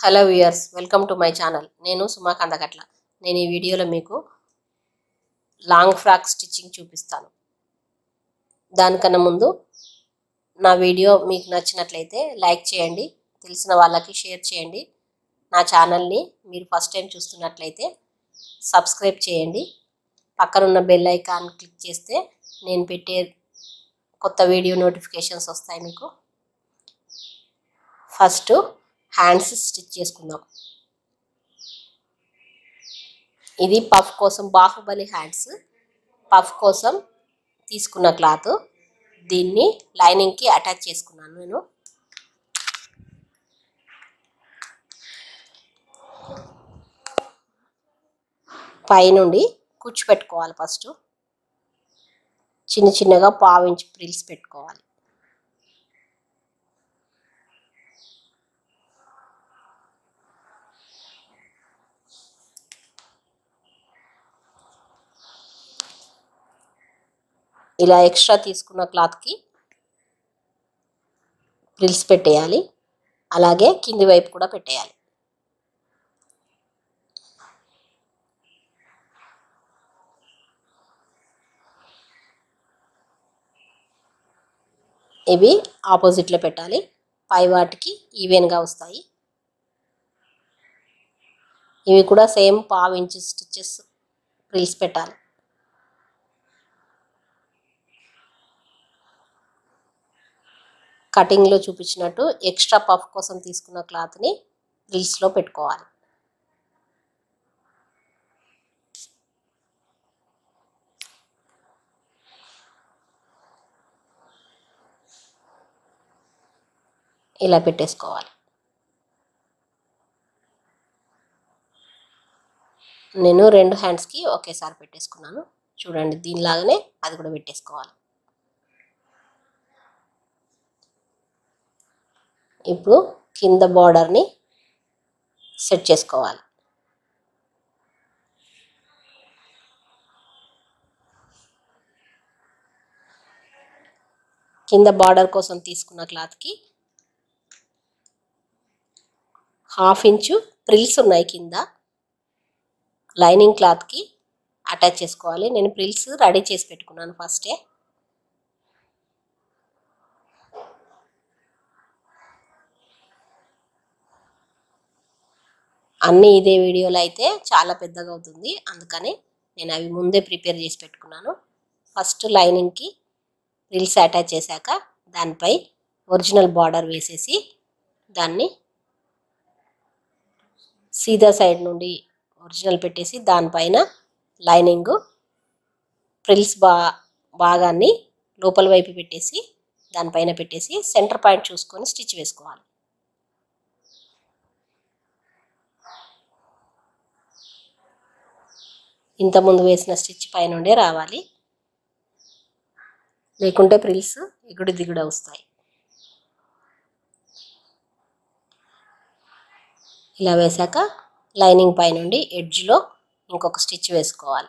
hello viewers welcome to my channel నేను సుమా కందగట్ల నేను ఈ వీడియోలో మీకు లాంగ్ ఫ్రాక్ స్టిచ్చింగ్ చూపిస్తాను దానికన్నా ముందు నా వీడియో మీకు నచ్చినట్లయితే లైక్ చేయండి తెలిసిన వాళ్ళకి షేర్ చేయండి నా ఛానల్ని మీరు ఫస్ట్ టైం చూస్తున్నట్లయితే సబ్స్క్రైబ్ చేయండి పక్కనున్న బెల్ ఐకాన్ క్లిక్ చేస్తే నేను పెట్టే కొత్త వీడియో నోటిఫికేషన్స్ వస్తాయి మీకు ఫస్ట్ హ్యాండ్స్ స్టిచ్ చేసుకుందాం ఇది పఫ్ కోసం బాహుబలి హ్యాండ్స్ పఫ్ కోసం తీసుకున్న క్లాత్ దీన్ని లైనింగ్కి అటాచ్ చేసుకున్నాను నేను పైనుండి కూర్చోపెట్టుకోవాలి ఫస్ట్ చిన్న చిన్నగా పావించి ప్రిల్స్ పెట్టుకోవాలి ఇలా ఎక్స్ట్రా తీసుకున్న క్లాత్కి ప్రిల్స్ పెట్టేయాలి అలాగే కింది వైపు కూడా పెట్టేయాలి ఇవి ఆపోజిట్లో పెట్టాలి పై వాటికి ఈవెన్గా వస్తాయి ఇవి కూడా సేమ్ పావు ఇంచు స్టిచ్చెస్ ప్రిల్స్ పెట్టాలి కటింగ్లో చూపించినట్టు ఎక్స్ట్రా పఫ్ కోసం తీసుకున్న క్లాత్ని రీల్స్లో పెట్టుకోవాలి ఇలా పెట్టేసుకోవాలి నేను రెండు హ్యాండ్స్కి ఒకేసారి పెట్టేసుకున్నాను చూడండి దీనిలాగానే అది కూడా పెట్టేసుకోవాలి ఇప్పుడు కింద బార్డర్ని సెట్ చేసుకోవాలి కింద బార్డర్ కోసం తీసుకున్న క్లాత్కి హాఫ్ ఇంచు ప్రిల్స్ ఉన్నాయి కింద లైనింగ్ క్లాత్కి అటాచ్ చేసుకోవాలి నేను ప్రిల్స్ రెడీ చేసి పెట్టుకున్నాను ఫస్టే అన్నీ ఇదే వీడియోలో అయితే చాలా పెద్దగా అవుతుంది అందుకని నేను అవి ముందే ప్రిపేర్ చేసి పెట్టుకున్నాను ఫస్ట్ లైనింగ్కి రిల్స్ అటాచ్ చేశాక దానిపై ఒరిజినల్ బార్డర్ వేసేసి దాన్ని సీదా సైడ్ నుండి ఒరిజినల్ పెట్టేసి దానిపైన లైనింగ్ ప్రిల్స్ బా భాగాన్ని లోపల వైపు పెట్టేసి దానిపైన పెట్టేసి సెంటర్ పాయింట్ చూసుకొని స్టిచ్ వేసుకోవాలి ఇంతకుముందు వేసిన స్టిచ్ పైనుండే రావాలి లేకుంటే ప్రిల్స్ ఎగుడు దిగుడు వస్తాయి ఇలా వేసాక లైనింగ్ పైనుండి ఎడ్జ్లో ఇంకొక స్టిచ్ వేసుకోవాలి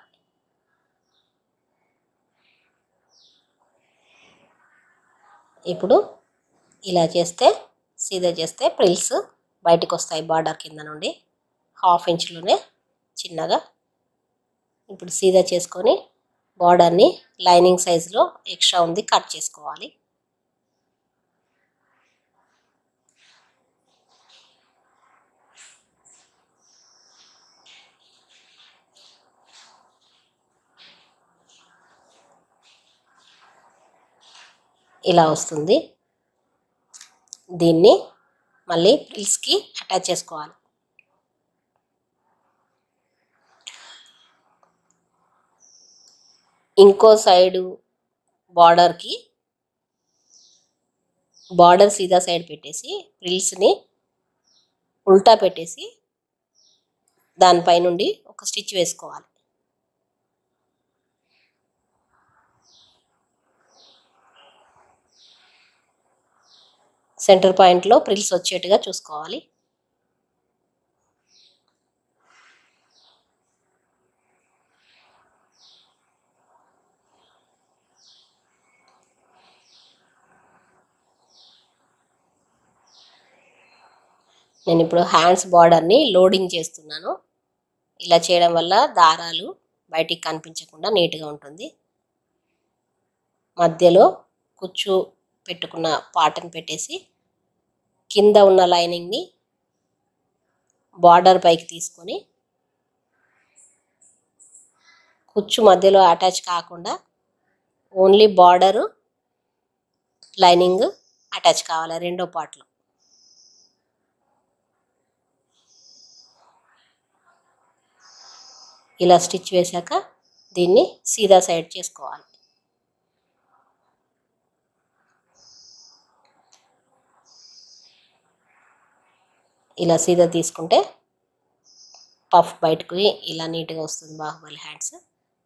ఇప్పుడు ఇలా చేస్తే సీదా చేస్తే ప్రిల్స్ బయటకు వస్తాయి బార్డర్ కింద నుండి హాఫ్ ఇంచ్లోనే చిన్నగా ఇప్పుడు సీదా చేసుకొని బార్డర్ని లైనింగ్ సైజులో ఎక్స్ట్రా ఉంది కట్ చేసుకోవాలి ఇలా వస్తుంది దీన్ని మళ్ళీ ప్రిల్స్కి అటాచ్ చేసుకోవాలి ఇంకో సైడు బార్డర్కి బార్డర్ సీదా సైడ్ పెట్టేసి ప్రిల్స్ని ఉల్టా పెట్టేసి దానిపై నుండి ఒక స్టిచ్ వేసుకోవాలి సెంటర్ పాయింట్లో ప్రిల్స్ వచ్చేట్టుగా చూసుకోవాలి నేను ఇప్పుడు హ్యాండ్స్ బార్డర్ని లోడింగ్ చేస్తున్నాను ఇలా చేయడం వల్ల దారాలు బయటికి కనిపించకుండా నీట్గా ఉంటుంది మధ్యలో కుచ్చు పెట్టుకున్న పాటను పెట్టేసి కింద ఉన్న లైనింగ్ని బార్డర్ పైకి తీసుకొని కుచ్చు మధ్యలో అటాచ్ కాకుండా ఓన్లీ బార్డరు లైనింగ్ అటాచ్ కావాలి రెండో పార్ట్లో ఇలా స్టిచ్ వేశాక దీన్ని సీదా సైడ్ చేసుకోవాలి ఇలా సీదా తీసుకుంటే పఫ్ బయటకు ఇలా నీట్గా వస్తుంది బాహుబలి హ్యాండ్స్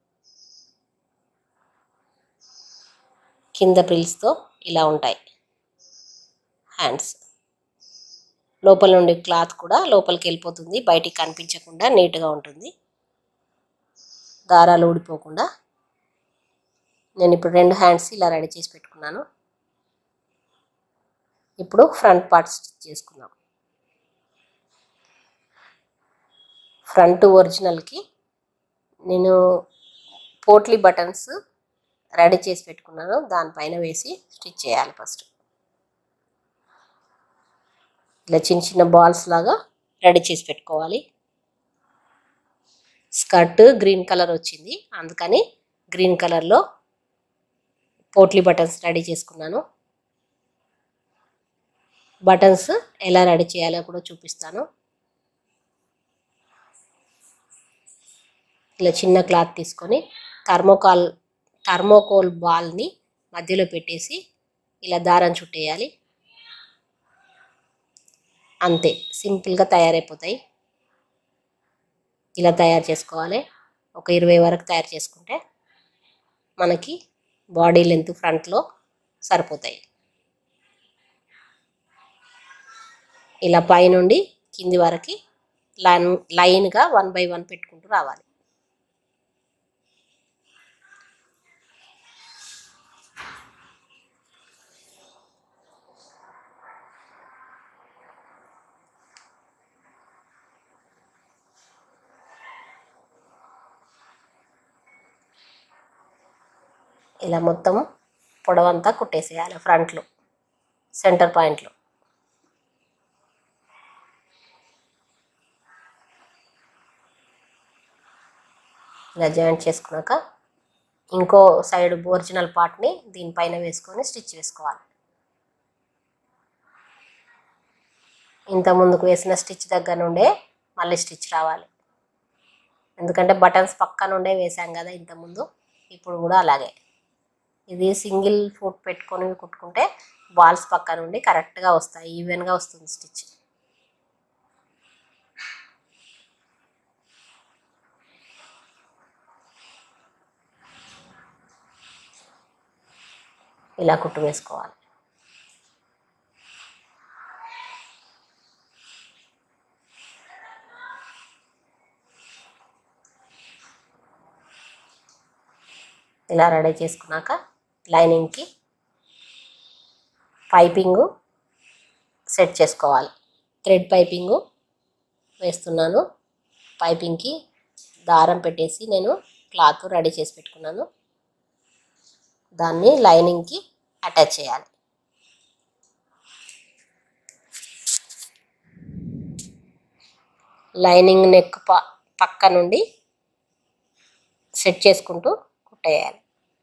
కింద ప్రిల్స్తో ఇలా ఉంటాయి హ్యాండ్స్ లోపల నుండి క్లాత్ కూడా లోపలికి వెళ్ళిపోతుంది బయటికి కనిపించకుండా నీట్గా ఉంటుంది దారాలు ఊడిపోకుండా నేను ఇప్పుడు రెండు హ్యాండ్స్ ఇలా రెడీ చేసి పెట్టుకున్నాను ఇప్పుడు ఫ్రంట్ పార్ట్ స్టిచ్ చేసుకుందాం ఫ్రంట్ ఒరిజినల్కి నేను పోట్లీ బటన్స్ రెడీ చేసి పెట్టుకున్నాను దానిపైన వేసి స్టిచ్ చేయాలి ఫస్ట్ ఇలా చిన్న చిన్న బాల్స్ లాగా రెడీ చేసి పెట్టుకోవాలి స్కర్ట్ గ్రీన్ కలర్ వచ్చింది అందుకని గ్రీన్ కలర్లో పోట్లీ బటన్స్ రెడీ చేసుకున్నాను బటన్స్ ఎలా రెడీ చేయాలో కూడా చూపిస్తాను ఇలా చిన్న క్లాత్ తీసుకొని థర్మోకాల్ థర్మోకోల్ బాల్ని మధ్యలో పెట్టేసి ఇలా దారం చుట్టేయాలి అంతే సింపుల్గా తయారైపోతాయి ఇలా తయారు చేసుకోవాలి ఒక ఇరవై వరకు తయారు చేసుకుంటే మనకి బాడీ లెంత్ ఫ్రంట్లో సరిపోతాయి ఇలా పైనుండి కింది వరకు లైన్ లైన్గా వన్ బై వన్ పెట్టుకుంటూ రావాలి ఇలా మొత్తం పొడవంతా కుట్టేసేయాలి ఫ్రంట్లో సెంటర్ పాయింట్లో ఇలా జాయింట్ చేసుకున్నాక ఇంకో సైడ్ ఒరిజినల్ పార్ట్ని దీనిపైన వేసుకొని స్టిచ్ వేసుకోవాలి ఇంత ముందుకు వేసిన స్టిచ్ దగ్గర నుండే మళ్ళీ స్టిచ్ రావాలి ఎందుకంటే బటన్స్ పక్క నుండే వేసాం కదా ఇంతకుముందు ఇప్పుడు కూడా అలాగే ఇది సింగిల్ ఫుట్ పెట్టుకొని కుట్టుకుంటే బాల్స్ పక్క నుండి కరెక్ట్గా వస్తాయి ఈవెన్గా వస్తుంది స్టిచ్ ఇలా కుట్టు వేసుకోవాలి ఇలా రెడీ చేసుకున్నాక లైనింగ్కి పైపింగు సెట్ చేసుకోవాలి థ్రెడ్ పైపింగు వేస్తున్నాను పైపింగ్కి దారం పెట్టేసి నేను క్లాత్ రెడీ చేసి పెట్టుకున్నాను దాన్ని లైనింగ్కి అటాచ్ చేయాలి లైనింగ్ నెక్ ప పక్క నుండి సెట్ చేసుకుంటూ కుట్టేయాలి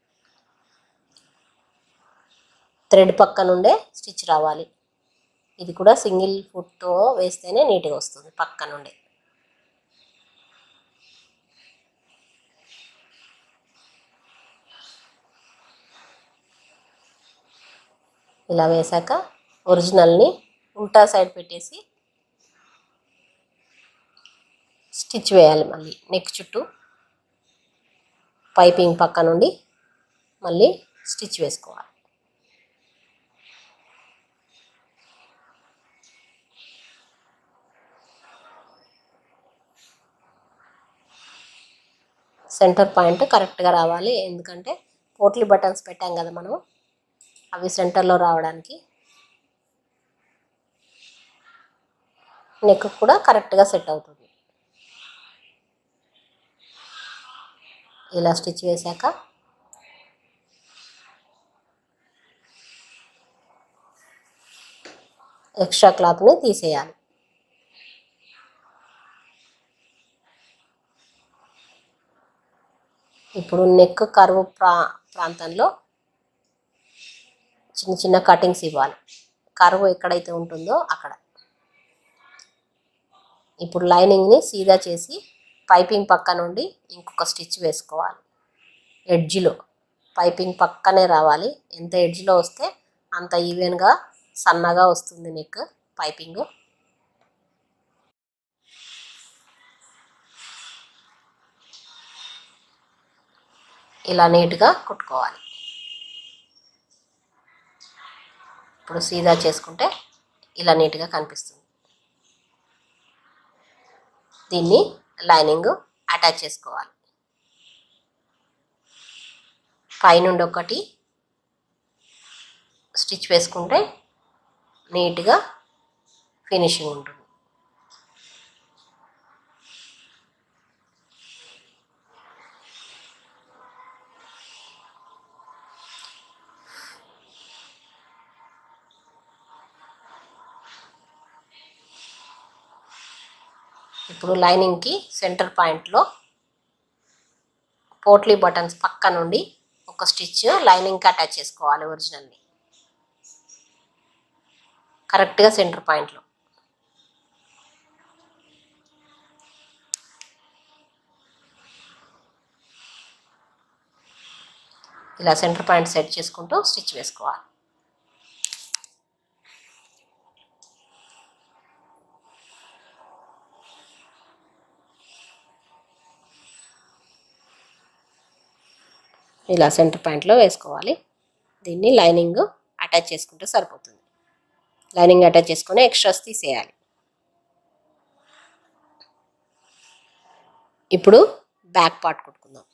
థ్రెడ్ పక్క నుండే స్టిచ్ రావాలి ఇది కూడా సింగిల్ ఫుట్తో వేస్తేనే నీట్గా వస్తుంది పక్క నుండి ఇలా వేసాక ఒరిజినల్ని ఉల్టా సైడ్ పెట్టేసి స్టిచ్ వేయాలి మళ్ళీ నెక్ చుట్టూ పైపింగ్ పక్క నుండి మళ్ళీ స్టిచ్ వేసుకోవాలి సెంటర్ పాయింట్ కరెక్ట్గా రావాలి ఎందుకంటే పోట్లీ బటన్స్ పెట్టాం కదా మనం అవి సెంటర్లో రావడానికి నెక్ కూడా కరెక్ట్గా సెట్ అవుతుంది ఇలా స్టిచ్ వేశాక ఎక్స్ట్రా క్లాత్ని తీసేయాలి ఇప్పుడు నెక్ కరువు ప్రా ప్రాంతంలో చిన్న చిన్న కటింగ్స్ ఇవ్వాలి కరువు ఎక్కడైతే ఉంటుందో అక్కడ ఇప్పుడు లైనింగ్ని సీదా చేసి పైపింగ్ పక్క నుండి ఇంకొక స్టిచ్ వేసుకోవాలి ఎడ్జ్లో పైపింగ్ పక్కనే రావాలి ఎంత ఎడ్జ్లో వస్తే అంత ఈవెన్గా సన్నగా వస్తుంది నెక్ పైపింగ్ ఇలా నీట్గా కుట్టుకోవాలి ఇప్పుడు సీదా చేసుకుంటే ఇలా నీట్గా కనిపిస్తుంది దీన్ని లైనింగ్ అటాచ్ చేసుకోవాలి పైనుండి ఒకటి స్టిచ్ వేసుకుంటే నీట్గా ఫినిషింగ్ ఉంటుంది ఇప్పుడు లైనింగ్కి సెంటర్ పాయింట్లో పోట్లీ బటన్స్ పక్క నుండి ఒక స్టిచ్ లైనింగ్కి అటాచ్ చేసుకోవాలి ఒరిజినల్ని కరెక్ట్గా సెంటర్ పాయింట్లో ఇలా సెంటర్ పాయింట్ సెట్ చేసుకుంటూ స్టిచ్ వేసుకోవాలి ఇలా సెంటర్ పాయింట్లో వేసుకోవాలి దీన్ని లైనింగ్ అటాచ్ చేసుకుంటే సరిపోతుంది లైనింగ్ అటాచ్ చేసుకొని ఎక్స్ట్రాస్ తీసేయాలి ఇప్పుడు బ్యాక్ పార్ట్ కుట్టుకుందాం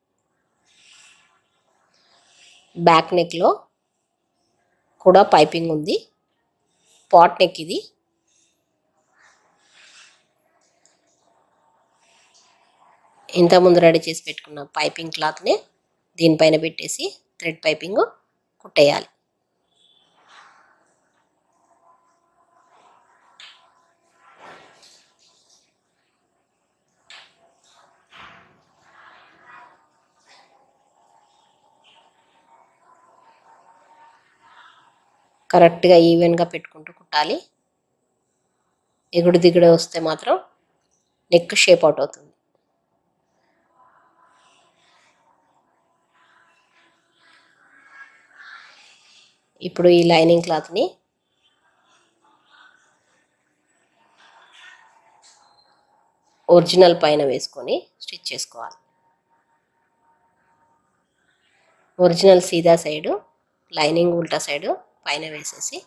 బ్యాక్ నెక్లో కూడా పైపింగ్ ఉంది పాట్ నెక్ ఇది ఇంతకుముందు రెడీ చేసి పెట్టుకున్న పైపింగ్ క్లాత్ని దీనిపైన పెట్టేసి థ్రెడ్ పైపింగ్ కుట్టేయాలి కరెక్ట్గా ఈవెన్గా పెట్టుకుంటూ కుట్టాలి ఎగుడు దిగుడు వస్తే మాత్రం నెక్ షేప్ అవుట్ అవుతుంది ఇప్పుడు ఈ లైనింగ్ క్లాత్ని ఒరిజినల్ పైన వేసుకొని స్టిచ్ చేసుకోవాలి ఒరిజినల్ సీదా సైడు లైనింగ్ ఉల్టా సైడు పైన వేసేసి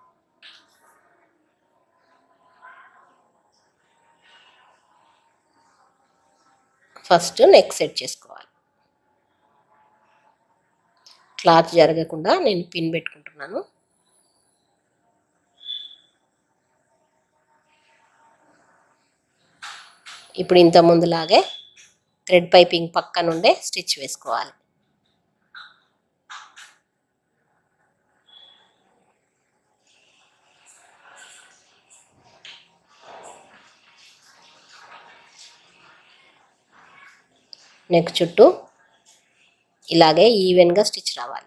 ఫస్ట్ నెక్ సెట్ చేసుకోవాలి క్లాత్ జరగకుండా నేను పిన్ పెట్టుకుంటున్నాను ఇప్పుడు ఇంత ముందులాగే థ్రెడ్ పైపింగ్ పక్క నుండే స్టిచ్ వేసుకోవాలి నెక్ చుట్టూ ఇలాగే ఈవెన్గా స్టిచ్ రావాలి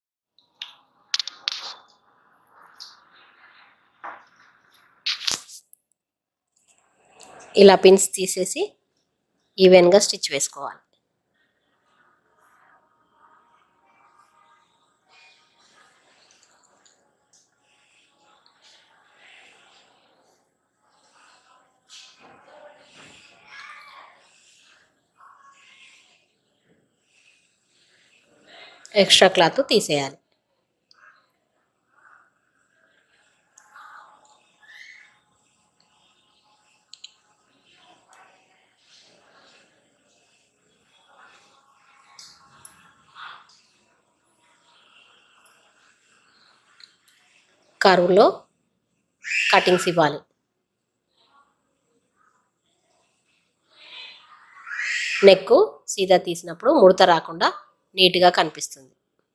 ఇలా పిన్స్ తీసేసి ఈవెన్గా స్టిచ్ వేసుకోవాలి ఎక్స్ట్రా క్లాత్ తీసేయాలి కరువులో కటింగ్స్ ఇవ్వాలి నెక్ సీదా తీసినప్పుడు ముడత రాకుండా నీట్గా కనిపిస్తుంది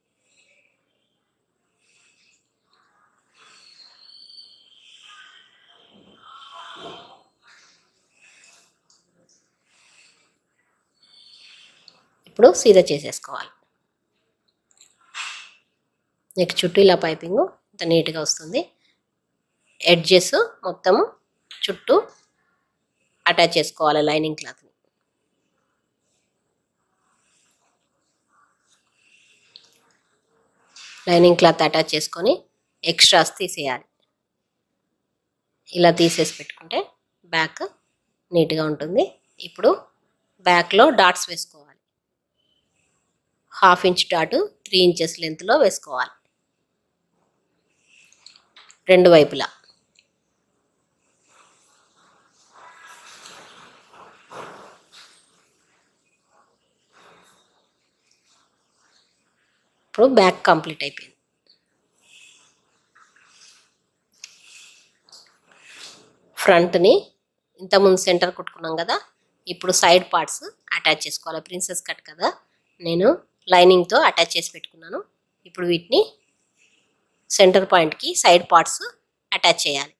ఇప్పుడు సీదా చేసేసుకోవాలి నెక్ చుట్టూ ఇలా పైపింగ్ ఇంత నీట్గా వస్తుంది ఎడ్జెస్ మొత్తము చుట్టూ అటాచ్ చేసుకోవాలి లైనింగ్ క్లాత్ని లైనింగ్ క్లాత్ అటాచ్ చేసుకొని ఎక్స్ట్రాస్ తీసేయాలి ఇలా తీసేసి పెట్టుకుంటే బ్యాక్ నీట్గా ఉంటుంది ఇప్పుడు బ్యాక్లో డాట్స్ వేసుకోవాలి half inch dot three inches లెంత్లో వేసుకోవాలి రెండు వైపులా ఇప్పుడు బ్యాక్ కంప్లీట్ అయిపోయింది ఫ్రంట్ని ఇంతకుముందు సెంటర్ కుట్టుకున్నాం కదా ఇప్పుడు సైడ్ పార్ట్స్ అటాచ్ చేసుకోవాలి ప్రిన్సెస్ కట్ కదా నేను లైనింగ్తో అటాచ్ చేసి పెట్టుకున్నాను ఇప్పుడు వీటిని సెంటర్ పాయింట్కి సైడ్ పార్ట్స్ అటాచ్ చేయాలి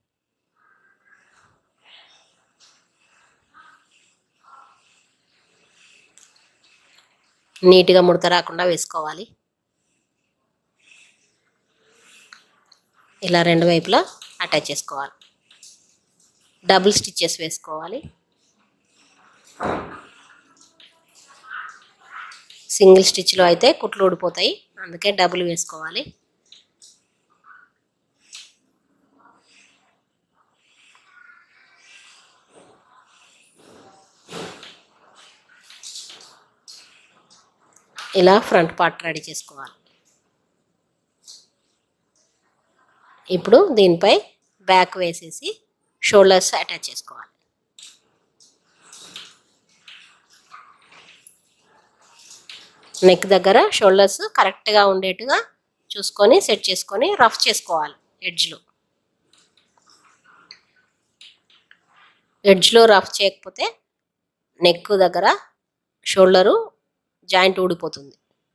నీట్గా ముడత రాకుండా వేసుకోవాలి ఇలా రెండు వైపులా అటాచ్ చేసుకోవాలి డబుల్ స్టిచ్చెస్ వేసుకోవాలి సింగిల్ స్టిచ్లో అయితే కుట్లు ఊడిపోతాయి అందుకే డబుల్ వేసుకోవాలి ఇలా ఫ్రంట్ పార్ట్ రెడీ చేసుకోవాలి ఇప్పుడు దీనిపై బ్యాక్ వేసేసి షోల్డర్స్ అటాచ్ చేసుకోవాలి నెక్ దగ్గర షోల్డర్స్ కరెక్ట్గా ఉండేట్టుగా చూసుకొని సెట్ చేసుకొని రఫ్ చేసుకోవాలి ఎడ్జ్లో ఎడ్జ్లో రఫ్ చేయకపోతే నెక్ దగ్గర షోల్డరు జాయింట్ ఊడిపోతుంది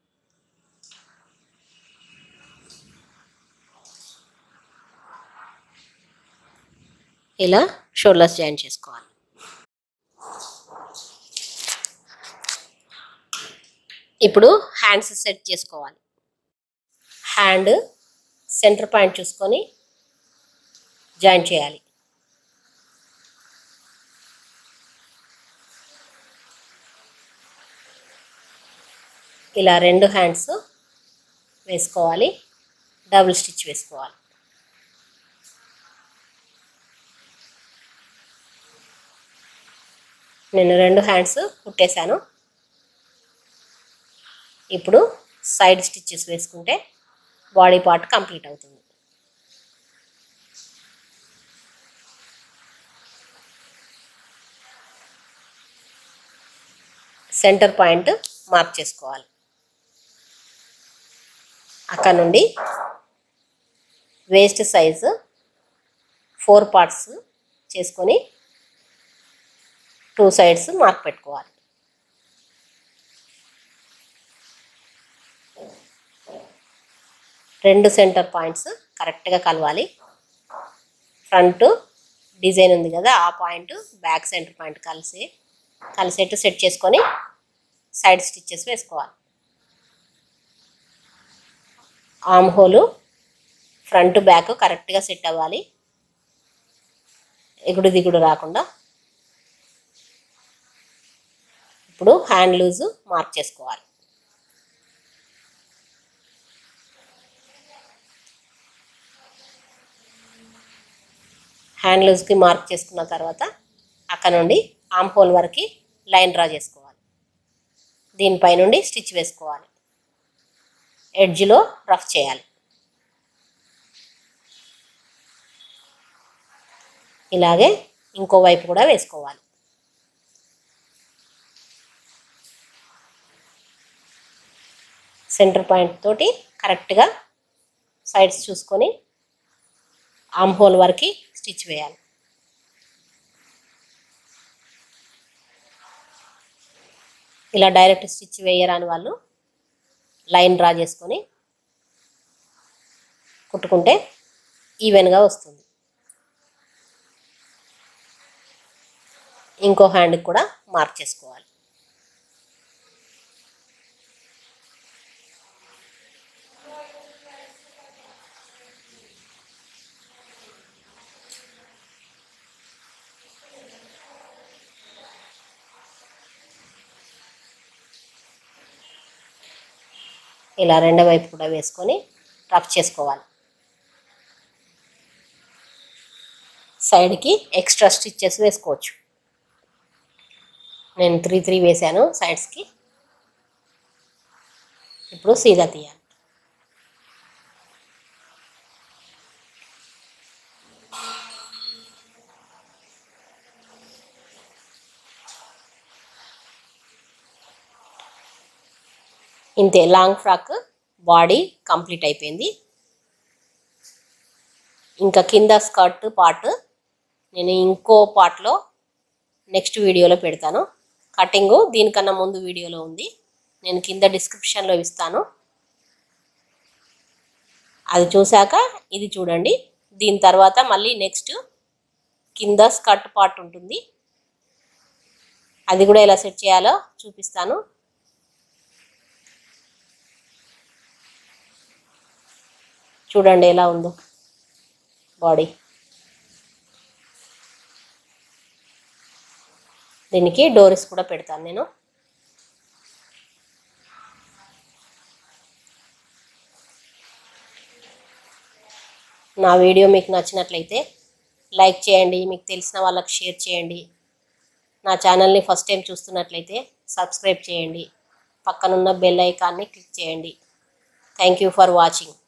ఇలా షోల్డర్స్ జాయిన్ చేసుకోవాలి ఇప్పుడు హ్యాండ్స్ సెట్ చేసుకోవాలి హ్యాండ్ సెంటర్ పాయింట్ చూసుకొని జాయిన్ చేయాలి ఇలా రెండు హ్యాండ్స్ వేసుకోవాలి డబుల్ స్టిచ్ వేసుకోవాలి నేను రెండు హ్యాండ్స్ కుట్టేశాను ఇప్పుడు సైడ్ స్టిచ్చెస్ వేసుకుంటే బాడీ పార్ట్ కంప్లీట్ అవుతుంది సెంటర్ పాయింట్ మార్క్ చేసుకోవాలి అక్కడ నుండి వేస్ట్ సైజు ఫోర్ పార్ట్స్ చేసుకొని టూ సైడ్స్ మార్క్ పెట్టుకోవాలి రెండు సెంటర్ పాయింట్స్ కరెక్ట్గా కలవాలి ఫ్రంట్ డిజైన్ ఉంది కదా ఆ పాయింట్ బ్యాక్ సెంటర్ పాయింట్ కలిసి కలిసేట్టు సెట్ చేసుకొని సైడ్ స్టిచ్చెస్ వేసుకోవాలి ఆమ్ హోలు ఫ్రంట్ బ్యాక్ కరెక్ట్గా సెట్ అవ్వాలి ఎగుడు దిగుడు రాకుండా ఇప్పుడు హ్యాండ్ లూజ్ మార్క్ చేసుకోవాలి హ్యాండ్ లూజ్కి మార్క్ చేసుకున్న తర్వాత అక్కడ నుండి ఆమ్ హోల్ వరకు లైన్ డ్రా చేసుకోవాలి దీనిపై నుండి స్టిచ్ వేసుకోవాలి ఎడ్జ్లో రఫ్ చేయాలి ఇలాగే ఇంకో వైపు కూడా వేసుకోవాలి సెంటర్ పాయింట్ తోటి కరెక్ట్గా సైడ్స్ చూసుకొని ఆమ్ హోల్ వరకు స్టిచ్ వేయాలి ఇలా డైరెక్ట్ స్టిచ్ వేయరాని వాళ్ళు లైన్ డ్రా చేసుకొని కుట్టుకుంటే ఈవెన్గా వస్తుంది ఇంకో హ్యాండ్కి కూడా మార్క్ చేసుకోవాలి ఇలా రెండో వైపు కూడా వేసుకొని రఫ్ చేసుకోవాలి సైడ్కి ఎక్స్ట్రా స్టిచ్చెస్ వేసుకోవచ్చు నేను త్రీ త్రీ వేసాను సైడ్స్కి ఇప్పుడు సీదా తీయాలి ఇంతే లాంగ్ ఫ్రాక్ బాడీ కంప్లీట్ అయిపోయింది ఇంకా కింద స్కర్ట్ పార్ట్ నేను ఇంకో పార్ట్లో నెక్స్ట్ వీడియోలో పెడతాను కటింగ్ దీనికన్నా ముందు వీడియోలో ఉంది నేను కింద డిస్క్రిప్షన్లో ఇస్తాను అది చూశాక ఇది చూడండి దీని తర్వాత మళ్ళీ నెక్స్ట్ కింద స్కర్ట్ పార్ట్ ఉంటుంది అది కూడా ఎలా సెట్ చేయాలో చూపిస్తాను చూడండి ఎలా ఉందో బాడీ దీనికి డోరీస్ కూడా పెడతాను నేను నా వీడియో మీకు నచ్చినట్లయితే లైక్ చేయండి మీకు తెలిసిన వాళ్ళకి షేర్ చేయండి నా ఛానల్ని ఫస్ట్ టైం చూస్తున్నట్లయితే సబ్స్క్రైబ్ చేయండి పక్కనున్న బెల్ ఐకాన్ని క్లిక్ చేయండి థ్యాంక్ యూ ఫర్ వాచింగ్